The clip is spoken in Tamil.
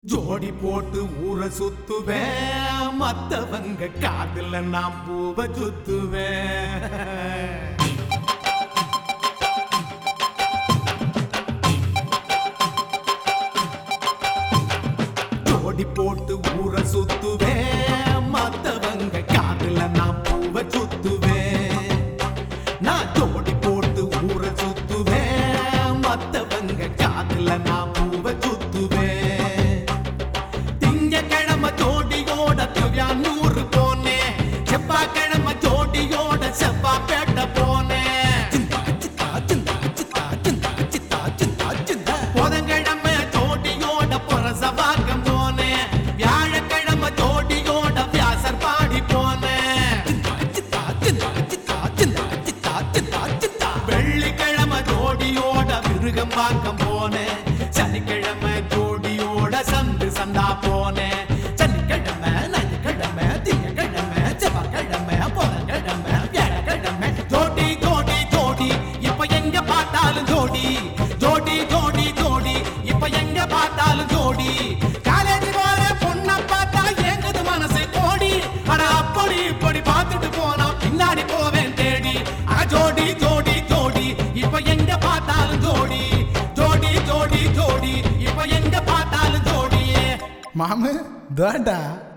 ஜோடி போட்டு ஊரை சுத்துவேன் மத்தவங்க காதுல நான் பூவை சுத்துவேன் ஜோடி போட்டு ஊரை சுத்துவேன் மத்தவங்க காதுல நான் பூவை சுத்துவேன் நான் ஜோடி போட்டு ஊரை சுத்துவேன் மத்தவங்க காதுல நான் பூவை சுத்துவேன் திங்கக்கிழமை ஜோடியோட திவ்யானூர் போனேன் செவ்வாய்க்கிழமை ஜோடியோட செவ்வாப்பேட்டை போனேன் சிந்தா, சித்தா, சிந்தா, சித்தா, சிந்தா, சித்தா, சித்தா, சிந்தா. புதன்கிழமை ஜோடியோட புரசவாக்கம் போனேன் வியாழக்கிழமை ஜோடியோட வியாசர் பாடி போனேன் சிந்தா, சித்தா, சிந்தா, சித்தா, சிந்தா, சித்தா, சித்தா, சித்தா. வெள்ளிக்கிழமை ஜோடியோட மிருகம் பார்க்க போனேன் சனிக்கிழமை ஜோடியோட சந்து சந்தா போனேன் சனிக்கிழமை ஞாயிற்றுக்கிழமை திங்கக்கிழமை செவ்வாய்க்கிழமை புதன்கிழமை வியாழக்கிழமை ஜோடி ஜோடி ஜோடி இப்ப எங்க பார்த்தாலும் ஜோடி ஜோடி ஜோடி ஜோடி இப்ப எங்க பார்த்தாலும் ஜோடி காலேஜ் போற பொண்ண பார்த்தா ஏங்குது மனசு கோடி அட அப்படி இப்படி பார்த்துட்டு போனா பின்னாடி போவேன் தேடி அட ஜோடி ஜோடி ஜோடி இப்ப எங்க பார்த்தாலும் ஜோடி ஜோடி ஜோடி ஜோடி இப்ப எங்க பார்த்தாலும் ஜோடியே மாமு தோட்டா